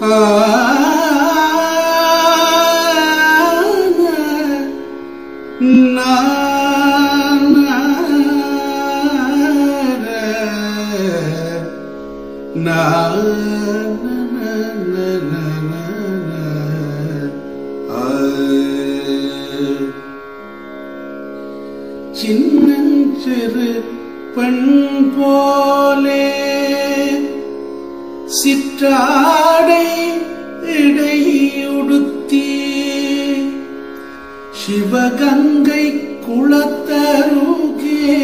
சின்னஞ்சிறு பெண் போலே சிற்றாடை இடையுடுத்தி சிவகங்கை குளத்தருகே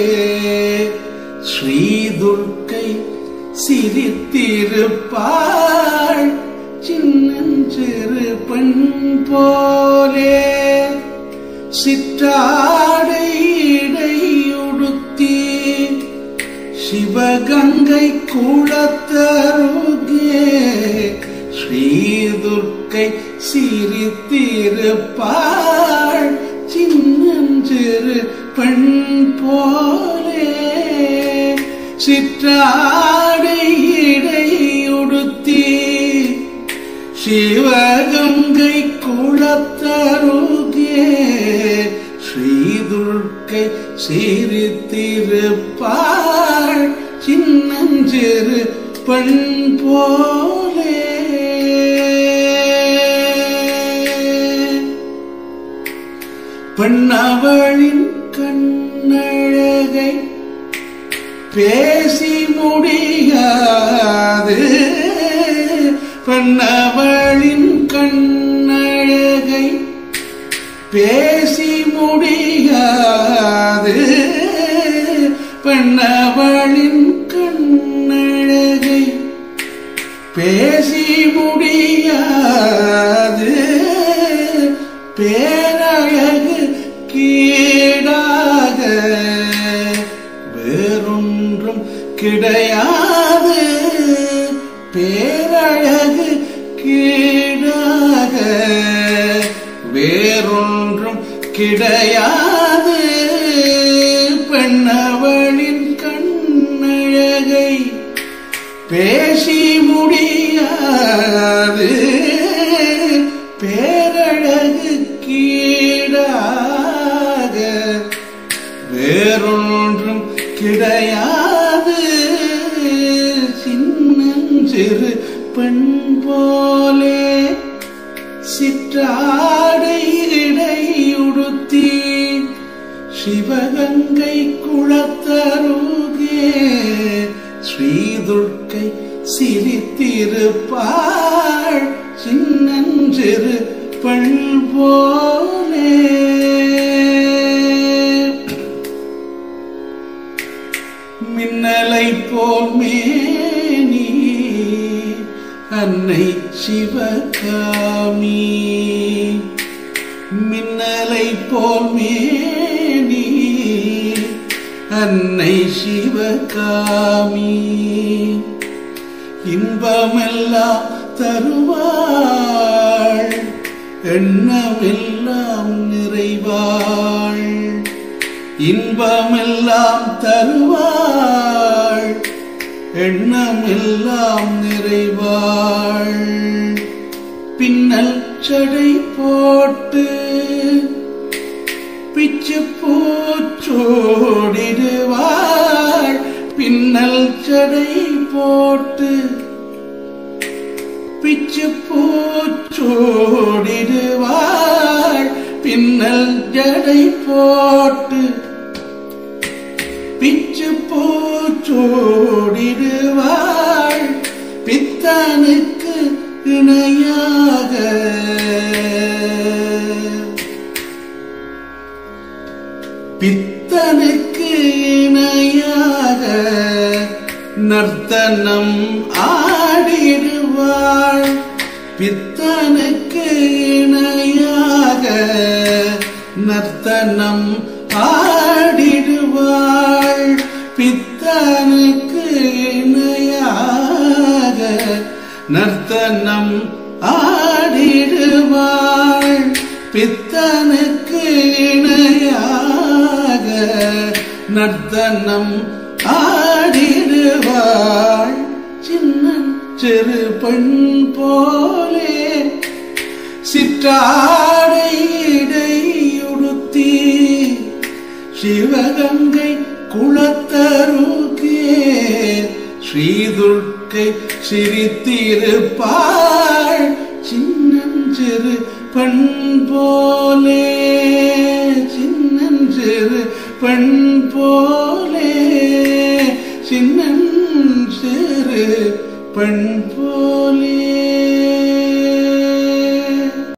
ஸ்ரீதுர்க்கை சிரித்திருப்பாள் சின்னஞ்சிறு பெண் போலே சிற்றாடை இடையுடுத்தி சிவகங்கை குளத்தருகே ஸ்ரீதுர்க்கை சிரித்திருப்பாள் சின்னஞ்சிறு பெண் போலே சிற்றாடை இடையுடுத்தி சிவகங்கை குளத்தருகே ஸ்ரீதுர்க்கை சிரித்திருப்பாள் சின்னஞ்சிறு பெண் போலே பெண்ணவளின் கண்ணழகை பேசி முடியாது பெண்ணவளின் கண்ணழகை பேசி முடியாது பெண்ணவளின் கண்ணழகை பேசி முடியாது பேரழகு கீடாக வேறொன்றும் கிடையாது பேரழகு கீழாக வேறொன்றும் கிடையாது பெண்ணவளின் கண்ணழகை பேசி முடியாது பேரழகு கீழாக வேறொன்றும் கிடையாது சின்னஞ்சிறு பெண் போலே சிற்றாடை இடையுடுத்தி சிவகங்கை குளத்தருகே ஸ்ரீதுர்க்கை சிரித்திருப்பாள் சின்னஞ்சிறு பெண் போலே மின்னலை போல் மேனி அன்னை சிவகாமி மின்னலை போல் மேனி அன்னை சிவகாமி இன்பமெல்லாம் தருவாள் எண்ணமெல்லாம் நிறைவாள் இன்பமெல்லாம் தருவாள் எண்ணமெல்லாம் நிறைவாள் பின்னல் சடை போட்டு பிச்சு பூச்சோடிடுவாள் பின்னல் சடை போட்டு பிச்சு பூச்சோடிடுவாள் பின்னல் ஜடை போட்டு பிச்சு பூச்சோடிடுவாள் பித்தனுக்கு இணையாக பித்தனுக்கு இணையாக நர்த்தனம் ஆடிடுவாள் பித்தனுக்கு இணையாக நர்த்தனம் ஆடிடுவாள் பித்தனுக்கு இணையாக நர்த்தனம் ஆடிடுவாள் பித்தனுக்கு இணையாக நர்த்தனம் ஆடிடுவாள் சின்ன சிறு பெண் போலே சிற்றாடை இடையுடுத்தி சிவகங்கை குளத்தருகே ஸ்ரீதுர்க்கை சிரித்திருப்பாள் சின்னஞ்சிறு பெண் போலே சின்னஞ்சிறு பெண் போலே சின்னஞ்சிறு பெண்